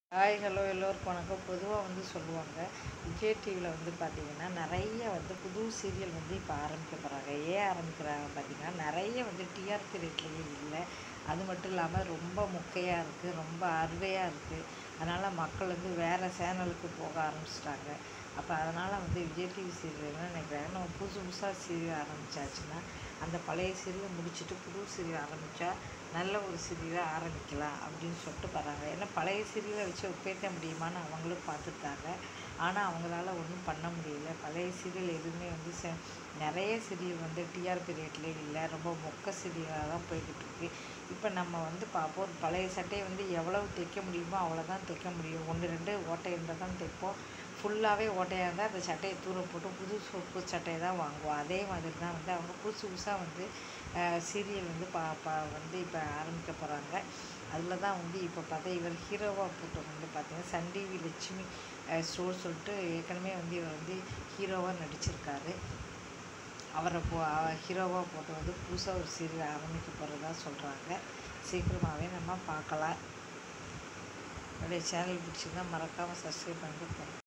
hi hello எல்லோருக்கும் வணக்கம் பொதுவாக வந்து சொல்லுவாங்க விஜய் டிவியில் வந்து பார்த்திங்கன்னா நிறைய வந்து புது சீரியல் வந்து இப்போ ஆரம்பிக்க போகிறாங்க ஏன் ஆரம்பிக்கிறாங்க பார்த்திங்கன்னா நிறைய வந்து டிஆர்பி ரேட்லேயே இல்லை அது மட்டும் இல்லாமல் ரொம்ப மொக்கையாக இருக்குது ரொம்ப அருவையாக இருக்குது அதனால் மக்கள் வந்து வேறு சேனலுக்கு போக ஆரம்பிச்சிட்டாங்க அப்போ அதனால் வந்து விஜய் டிவி சீரியல் என்ன நினைக்கிறாங்க நம்ம புதுசு புதுசாக சீரியல் ஆரம்பித்தாச்சுன்னா அந்த பழைய சீரியலை முடிச்சுட்டு புது சீரியல் ஆரம்பித்தா நல்ல ஒரு சீரியலாக ஆரம்பிக்கலாம் அப்படின்னு சொல்லிட்டு வராங்க ஏன்னா பழைய சீரியலை வச்சு ஒப்பேற்ற முடியுமான்னு அவங்களும் பார்த்துட்டாங்க ஆனால் அவங்களால ஒன்றும் பண்ண முடியல பழைய சீரியல் எதுவுமே வந்து ச நிறைய சீரியல் வந்து டிஆர்பி ரேட்லேயே இல்லை ரொம்ப மொக்க சீரியலாக தான் போய்கிட்டு இருக்கு இப்போ நம்ம வந்து பார்ப்போம் ஒரு பழைய சட்டையை வந்து எவ்வளவு தைக்க முடியுமோ அவ்வளோதான் தைக்க முடியும் ஒன்று ரெண்டு ஓட்டை இருந்தால் தான் தைப்போம் ஃபுல்லாகவே ஓட்டையாக இருந்தால் அந்த சட்டையை தூர போட்டு புது புது சட்டையை தான் வாங்குவோம் அதே மாதிரி தான் வந்து அவங்க புதுசு புதுசாக வந்து சீரியல் வந்து பா பா வந்து இப்போ ஆரம்பிக்க போகிறாங்க அதில் தான் வந்து இப்போ பார்த்தா இவர் ஹீரோவாக போட்டு வந்து பார்த்தீங்கன்னா சன் டிவி லட்சுமி ஸ்டோர் சொல்லிட்டு ஏற்கனவே வந்து இவர் வந்து ஹீரோவாக நடிச்சிருக்காரு அவரை போ ஹீரோவாக போட்டு வந்து புதுசாக ஒரு சீரியல் ஆரம்பிக்க போகிறதா சொல்கிறாங்க சீக்கிரமாகவே நம்ம பார்க்கலாம் என்னுடைய சேனல் பிடிச்சிருந்தா மறக்காமல் சப்ஸ்கிரைப் பண்ணிட்டு போகிறோம்